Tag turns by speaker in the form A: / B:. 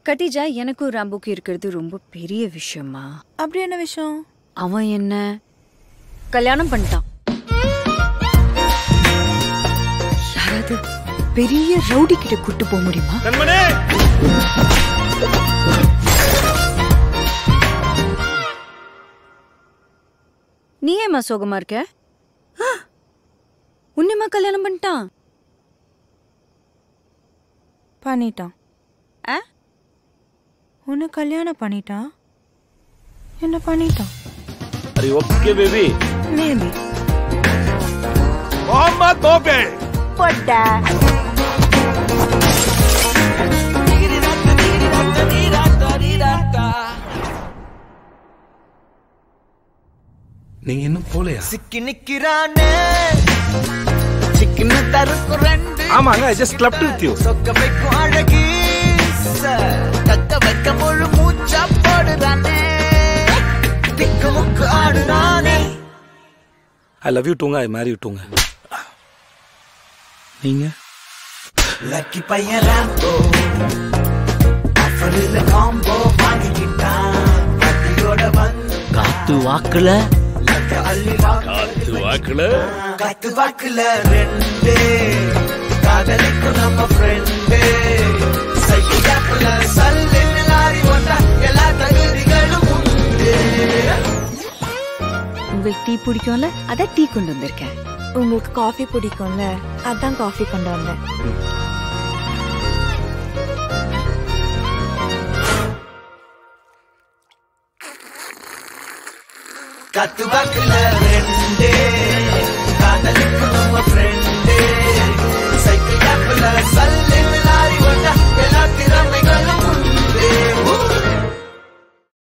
A: கட்டிஜா எனக்கும் ராம்புக்கும் இருக்கிறது ரொம்ப பெரிய விஷயமா
B: அப்படி என்ன விஷயம்
A: அவன் என்ன கல்யாணம் பண்ணிட்டான் யாராவது பெரிய ரவுடி கிட்ட கூட்டு போக முடியுமா
C: கண்மணி
A: நீ ஏமா சோகமா இருக்க ஆ! உன்னையுமா கல்யாணம் பண்ணிட்டான்
B: பண்ணிட்டான்
A: ஆ?
B: உன்னை கல்யாணம் பண்ணிட்டான் என்ன பண்ணிட்டான்
C: अरे ओके बेबी
B: மேபி
C: मोहम्मद तोपे நீங்க இன்னும் போலையா
D: சிக்கி நிக்கிறானே சிக்கன தருக்கு ரெண்டு
C: ஆமாங்க ஜஸ்ட் கிளப்ட் வித் யூ
D: சொக்க வைக்கும் அழகி தக்க வைக்க முழு மூச்சா போடுறானே திக்கு முக்கு ஆடுறானே
C: ஐ லவ் யூ டூங்க ஐ மேரி யூ டூங்க நீங்க
D: லக்கி பையன் ராம்போ ஆஃபரில் காம்போ வாங்கிக்கிட்டான் கத்தியோட வந்து
E: காத்து வாக்குல
D: லக்க அள்ளி காத்து
C: வாக்குல
D: காத்து வாக்குல ரெண்டு காதலிக்கும் நம்ம ஃப்ரெண்டு சைக்கிள் கேப்ல சல்லு லாரி ஒன்றா எல்லா தகுதிகளும் உண்டு
A: உங்களுக்கு டீ பிடிக்கும்ல அதான் டீ கொண்டு வந்திருக்கேன்
B: உங்களுக்கு காஃபி பிடிக்கும்ல அதான் காஃபி கொண்டு வந்தேன்
D: காத்து வாக்குல ரெண்டு காதலிக்கும் நம்ம ஃப்ரெண்டு